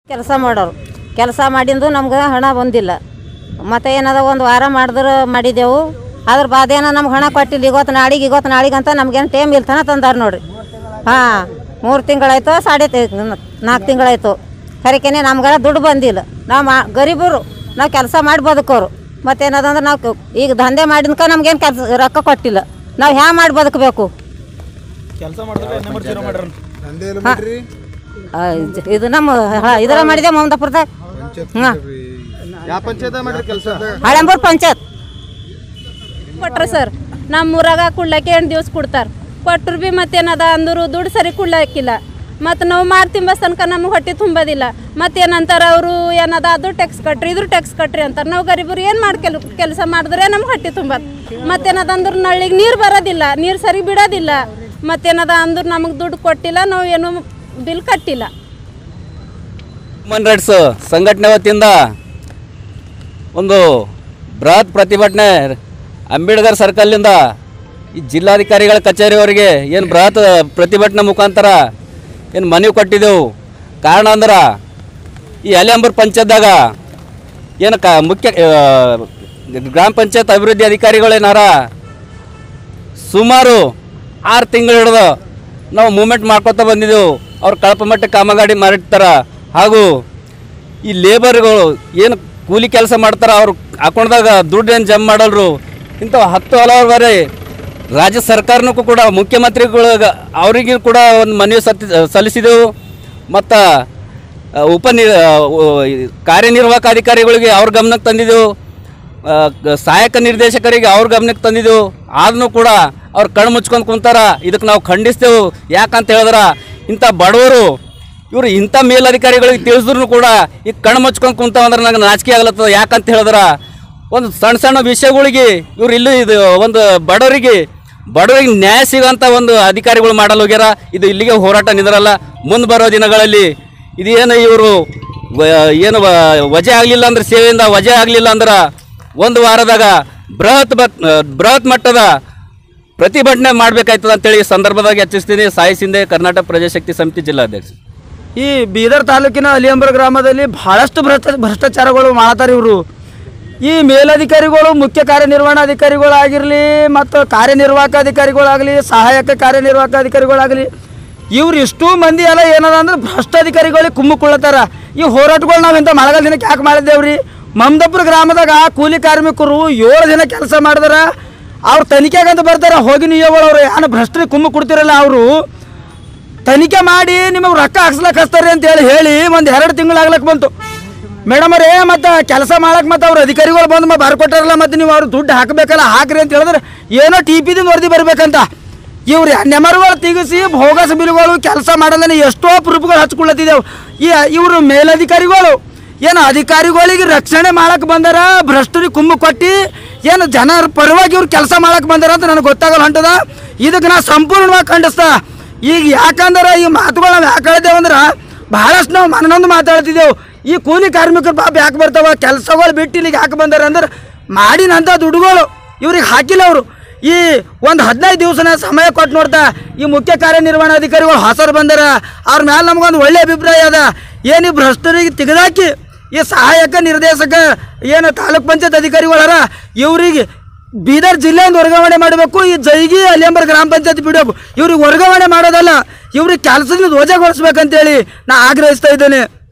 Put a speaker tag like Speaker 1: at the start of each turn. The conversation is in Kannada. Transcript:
Speaker 1: ಕೆಲಸ ಮಾಡೋರು ಕೆಲಸ ಮಾಡಿಂದು ನಮ್ಗೆ ಹಣ ಬಂದಿಲ್ಲ ಮತ್ತು ಏನದ ಒಂದು ವಾರ ಮಾಡಿದ್ರೆ ಮಾಡಿದೆವು ಅದ್ರ ಬಾದೇನ ನಮ್ಗೆ ಹಣ ಕೊಟ್ಟಿಲ್ಲ ಇವತ್ತು ನಾಳೆಗೆ ಇವತ್ತು ನಾಳೆಗೆ ಅಂತ ನಮ್ಗೇನು ಟೈಮ್ ಇಲ್ತನ ತಂದಾರ ನೋಡ್ರಿ ಹಾಂ ಮೂರು ತಿಂಗಳಾಯ್ತು ಸಾಡೆ ನಾಲ್ಕು ತಿಂಗಳಾಯ್ತು ಕರಿಕೆನೆ ನಮ್ಗೆಲ್ಲ ದುಡ್ಡು ಬಂದಿಲ್ಲ ನಾವು ಮಾ ಗರೀಬರು ನಾವು ಕೆಲಸ ಮಾಡಿ ಬದುಕೋರು ಮತ್ತೇನದಂದ್ರೆ ನಾವು ಕ- ಈಗ ದಂಧೆ ಮಾಡಿದ್ಕ ನಮ್ಗೇನು ಕೆಲಸ ರೊಕ್ಕ ಕೊಟ್ಟಿಲ್ಲ ನಾವು ಹ್ಯಾ ಮಾಡಿ ಬದುಕಬೇಕು
Speaker 2: ಕೆಲಸ ಮಾಡಿದ್ರೆ ನಂಬರ್ ಜೀರೋ ಮಾಡ್ರಿ
Speaker 3: ನಂದೇ ಎಲ್ಲ ಮಾಡ್ರಿ
Speaker 1: ಆ, ಇದ್- ಇದು ನಮ್ಮ ಹ- ಇದರ ಮಾಡಿದೆ ಮಮದಾಪುರದಾಗ ಹಾಂ
Speaker 2: ಯಾವ ಪಂಚಾಯತ್ ಮಾಡ್ರಿ ಕೆಲಸ
Speaker 1: ಹಳೆಂಬೂರು ಪಂಚಾಯತ್
Speaker 4: ಕೊಟ್ರ ಸರ್ ನಮ್ಮ ಊರಾಗ ಕುಡ್ಲಕ್ಕೆ ಎಂಟು ದಿವ್ಸ ಕೊಡ್ತಾರೆ ಕೊಟ್ಟರು ಭೀ ಮತ್ತೇನದ ಅಂದರು ದುಡ್ಡು ಸರಿ ಕುಡ್ಲಾಕಿಲ್ಲ ಮತ್ತು ನಾವು ಮಾರು ತಿಂಬಸ್ ತನಕ ನಮಗೆ ಹೊಟ್ಟೆ ತುಂಬೋದಿಲ್ಲ ಮತ್ತೇನಂತಾರೆ ಅವರು ಏನದ ಅದು ಟ್ಯಾಕ್ಸ್ ಕಟ್ರಿ ಇದ್ರ ಟ್ಯಾಕ್ಸ್ ಕಟ್ರಿ ಅಂತಾರೆ ನಾವು ಗರೀಬರು ಏನು ಮಾಡಿ ಕೆಲ್ ಕೆಲಸ ಮಾಡಿದ್ರೆ ನಮ್ಗೆ ಹೊಟ್ಟೆ ತುಂಬದು ಮತ್ತೇನದ ಅಂದ್ರೆ ನಳ್ಳಿಗೆ ನೀರು ಬರೋದಿಲ್ಲ ನೀರು ಸರಿ ಬಿಡೋದಿಲ್ಲ ಮತ್ತೇನದ ಅಂದ್ರೆ ನಮಗೆ ದುಡ್ಡು ಕೊಟ್ಟಿಲ್ಲ ನಾವು ಏನು ಬಿಲ್ ಕಟ್ಟಿಲ್ಲ
Speaker 5: ಹ್ಯೂಮನ್ ರೈಟ್ಸ್ ಸಂಘಟನೆ ವತಿಯಿಂದ ಒಂದು ಬೃಹತ್ ಪ್ರತಿಭಟನೆ ಅಂಬೇಡ್ಕರ್ ಸರ್ಕಲ್ನಿಂದ ಈ ಜಿಲ್ಲಾಧಿಕಾರಿಗಳ ಕಚೇರಿಯವರಿಗೆ ಏನು ಬೃಹತ್ ಪ್ರತಿಭಟನೆ ಮುಖಾಂತರ ಏನು ಮನವಿ ಕೊಟ್ಟಿದ್ದೆವು ಕಾರಣ ಅಂದ್ರೆ ಈ ಅಲಿಯಂಬೂರ್ ಪಂಚಾಯತ್ದಾಗ ಏನು ಕ ಮುಖ್ಯ ಆ, ಗ್ರಾಮ ಪಂಚಾಯತ್ ಅಭಿವೃದ್ಧಿ ಅಧಿಕಾರಿಗಳೇನಾರ ಸುಮಾರು ಆರು ತಿಂಗಳು ಹಿಡಿದು ನಾವು ಮೂಮೆಂಟ್ ಮಾಡ್ಕೊತಾ ಬಂದಿದ್ದೆವು ಅವ್ರು ಕಳಪ ಮಟ್ಟ ಕಾಮಗಾರಿ ಮಾಡಿರ್ತಾರ ಹಾಗೂ ಈ ಲೇಬರ್ಗಳು ಏನು ಕೂಲಿ ಕೆಲಸ ಮಾಡ್ತಾರ ಅವ್ರು ಅಕೌಂಟ್ದಾಗ ದುಡ್ಡು ಏನು ಜಮಾ ಮಾಡಲ್ರು ಇಂಥ ಹತ್ತು ಹಲವಾರು ಬಾರಿ ರಾಜ್ಯ ಸರ್ಕಾರನಕ್ಕೂ ಕೂಡ ಮುಖ್ಯಮಂತ್ರಿಗಳಿಗೆ ಅವರಿಗೂ ಕೂಡ ಒಂದು ಮನವಿ ಸತ್ತಿ ಸಲ್ಲಿಸಿದೆವು ಮತ್ತು ಉಪ ನಿ ಆ, ಉ- ಈ ಕಾರ್ಯನಿರ್ವಾಹಕ ಅಧಿಕಾರಿಗಳಿಗೆ ಅವ್ರ ಗಮನಕ್ಕೆ ತಂದಿದ್ದೆವು ಆ, ಗ- ಸಹಾಯಕ ನಿರ್ದೇಶಕರಿಗೆ ಅವ್ರ ಗಮನಕ್ಕೆ ತಂದಿದ್ದೆವು ಆದ್ರೂ ಕೂಡ ಅವ್ರು ಕಣ್ಣು ಮುಚ್ಕೊಂಡು ಕುಂತಾರ ಇದಕ್ಕೆ ನಾವು ಖಂಡಿಸ್ತೇವೆ ಯಾಕಂತ ಹೇಳಿದ್ರ ಇಂಥ ಬಡವರು ಇವರು ಇಂಥ ಮೇಲಧಿಕಾರಿಗಳಿಗೆ ತಿಳಿಸಿದ್ರು ಕೂಡ ಈಗ ಕಣ್ಣು ಮುಚ್ಕೊಂಡು ಕುಂತಾವ ಅಂದ್ರೆ ನಂಗೆ ನಾಚಿಕೆ ಆಗ್ಲತ್ತದ ಯಾಕಂತ ಹೇಳಿದ್ರ ಒಂದು ಸಣ್ಣ ಸಣ್ಣ ವಿಷಯಗಳಿಗೆ ಇವ್ರು ಇಲ್ಲಿ ಇದು ಒಂದು ಬಡವರಿಗೆ ಬಡವರಿಗೆ ನ್ಯಾಯ ಸಿಗೋಂಥ ಒಂದು ಅಧಿಕಾರಿಗಳು ಮಾಡಲು ಹೋಗ್ಯಾರ ಇದು ಇಲ್ಲಿಗೆ ಹೋರಾಟ ನಿಂದ್ರಲ್ಲ ಮುಂದೆ ಬರೋ ದಿನಗಳಲ್ಲಿ ಇದೇನು ಇವರು ಏನು ವ- ವಜೆ ಆಗಲಿಲ್ಲ ಅಂದ್ರೆ ಸೇವೆಯಿಂದ ವಜೆ ಆಗಲಿಲ್ಲ ಅಂದ್ರೆ ಒಂದು ವಾರದಾಗ ಬೃಹತ್ ಬತ್ ಬೃಹತ್ ಮಟ್ಟದ ಪ್ರತಿಭಟನೆ ಮಾಡಬೇಕಾಯ್ತದ ಅಂತೇಳಿ ಈ ಸಂದರ್ಭದಾಗ ಹೆಚ್ಚಿಸ್ತೀನಿ ಸಾಯಿ ಸಿಂಧೆ ಕರ್ನಾಟಕ ಪ್ರಜಾಶಕ್ತಿ ಸಮಿತಿ ಜಿಲ್ಲಾಧ್ಯಕ್ಷ
Speaker 2: ಈ ಬೀದರ್ ತಾಲೂಕಿನ ಅಲಿಯಂಬರ ಗ್ರಾಮದಲ್ಲಿ ಬಹಳಷ್ಟು ಭ್ರಷ್ಟ ಭ್ರಷ್ಟಾಚಾರಗಳು ಮಾಡ್ತಾರೆ ಇವರು ಈ ಮೇಲಧಿಕಾರಿಗಳು ಮುಖ್ಯ ಕಾರ್ಯನಿರ್ವಹಣಾಧಿಕಾರಿಗಳಾಗಿರಲಿ ಮತ್ತು ಕಾರ್ಯನಿರ್ವಾಹಕ ಅಧಿಕಾರಿಗಳಾಗಲಿ ಸಹಾಯಕ ಕಾರ್ಯನಿರ್ವಾಹಕ ಅಧಿಕಾರಿಗಳಾಗಲಿ ಇವ್ರು ಇಷ್ಟೂ ಮಂದಿ ಎಲ್ಲ ಏನದ ಅಂದ್ರೆ ಭ್ರಷ್ಟ ಅಧಿಕಾರಿಗಳಿಗೆ ಕುಮ್ಮುಕೊಳ್ಳತ್ತಾರ ಈ ಹೋರಾಟಗಳು ನಾವು ಇಂಥ ಮಳೆಗಾಲ ದಿನಕ್ಕೆ ಯಾಕೆ ಮಾಡಿದ್ದೇವ್ರಿ ಮಮದಾಪುರ ಗ್ರಾಮದಾಗ ಕೂಲಿ ಕಾರ್ಮಿಕರು ಏಳು ದಿನ ಕೆಲಸ ಮಾಡಿದಾರ ಅವ್ರು ತನಿಖೆಗಂತ ಬರ್ತಾರೆ ಹೋಗಿ ನೀವು ಅವ್ರು ಏನು ಭ್ರಷ್ಟರಿಗೆ ಕುಮ್ಮು ಕೊಡ್ತಿರಲ್ಲ ಅವರು ತನಿಖೆ ಮಾಡಿ ನಿಮಗೆ ರೊಕ್ಕ ಹಾಕ್ಸ್ಲಕ್ ಹಚ್ತಾರೆ ಅಂತ ಹೇಳಿ ಹೇಳಿ ಒಂದು ಎರಡು ತಿಂಗಳು ಆಗ್ಲಕ್ ಬಂತು ಮೇಡಮ್ ಅವರೇ ಮತ್ತು ಕೆಲಸ ಮಾಡಕ್ಕೆ ಮತ್ತು ಅವ್ರ ಅಧಿಕಾರಿಗಳು ಬಂದು ಮ ಬರ್ಕೊಟ್ಟಾರಲ್ಲ ಮತ್ತು ನೀವು ಅವ್ರು ದುಡ್ಡು ಹಾಕಬೇಕಲ್ಲ ಹಾಕ್ರಿ ಅಂತ ಹೇಳಿದ್ರೆ ಏನೋ ಟಿ ಪಿದಿಂದ ವರದಿ ಬರಬೇಕಂತ ಇವ್ರು ನೆಮರುಗಳು ತೆಗಿಸಿ ಭೋಗಸ ಬಿಲ್ಗಳು ಕೆಲಸ ಮಾಡಲ್ಲೇ ಎಷ್ಟೋ ಪ್ರೂಫ್ಗಳು ಹಚ್ಕೊಳ್ಳತ್ತಿದ್ದೇವೆ ಈ ಇವರು ಮೇಲಧಿಕಾರಿಗಳು ಏನು ಅಧಿಕಾರಿಗಳಿಗೆ ರಕ್ಷಣೆ ಮಾಡಕ್ಕೆ ಬಂದಾರ ಭ್ರಷ್ಟರಿಗೆ ಕುಮ್ಮು ಕೊಟ್ಟು ಏನು ಜನರ ಪರವಾಗಿ ಇವ್ರು ಕೆಲಸ ಮಾಡಕ್ಕೆ ಬಂದಾರ ಅಂತ ನನಗೆ ಗೊತ್ತಾಗಲ್ಲ ಹೊಂಟದ ಇದಕ್ಕೆ ನಾ ಸಂಪೂರ್ಣವಾಗಿ ಖಂಡಿಸ್ತಾ ಈಗ ಯಾಕಂದ್ರೆ ಈ ಮಾತುಗಳು ನಾವು ಯಾಕೆ ಹೇಳಿದೆವು ಅಂದ್ರೆ ಬಹಳಷ್ಟು ನಾವು ಮನನೊಂದು ಮಾತಾಡ್ತಿದ್ದೆವು ಈ ಕೂಲಿ ಕಾರ್ಮಿಕರು ಪಾಪ ಯಾಕೆ ಬರ್ತಾವ ಕೆಲಸಗಳು ಬಿಟ್ಟು ಇಲ್ಲಿಗೆ ಯಾಕೆ ಬಂದಾರ ಅಂದ್ರೆ ಮಾಡಿನಂಥ ದುಡ್ಡುಗಳು ಇವ್ರಿಗೆ ಹಾಕಿಲ್ಲ ಅವರು ಈ ಒಂದು ಹದಿನೈದು ದಿವಸನ ಸಮಯ ಕೊಟ್ಟು ನೋಡ್ತಾ ಈ ಮುಖ್ಯ ಕಾರ್ಯನಿರ್ವಹಣಾಧಿಕಾರಿಗಳು ಹೊಸರು ಬಂದಾರ ಅವ್ರ ಮೇಲೆ ನಮಗೊಂದು ಒಳ್ಳೆ ಅಭಿಪ್ರಾಯ ಅದ ಏನು ಈ ಭ್ರಷ್ಟರಿಗೆ ತೆಗೆದಾಕಿ ಈ ಸಹಾಯಕ ನಿರ್ದೇಶಕ ಏನು ತಾಲೂಕ್ ಪಂಚಾಯತ್ ಅಧಿಕಾರಿಗಳಾರ ಇವರಿಗೆ ಬೀದರ್ ಜಿಲ್ಲೆಯಿಂದ ವರ್ಗಾವಣೆ ಮಾಡಬೇಕು ಈ ಜೈಗಿ ಅಲಿಯಂಬರ್ ಗ್ರಾಮ ಪಂಚಾಯತ್ ಬಿಡಬೇಕು ಇವ್ರಿಗೆ ವರ್ಗಾವಣೆ ಮಾಡೋದಲ್ಲ ಇವ್ರಿಗೆ ಕೆಲಸದಿಂದ ವಜಾಗೊಳಿಸ್ಬೇಕಂತೇಳಿ ನಾ ಆಗ್ರಹಿಸ್ತಾ ಇದ್ದೇನೆ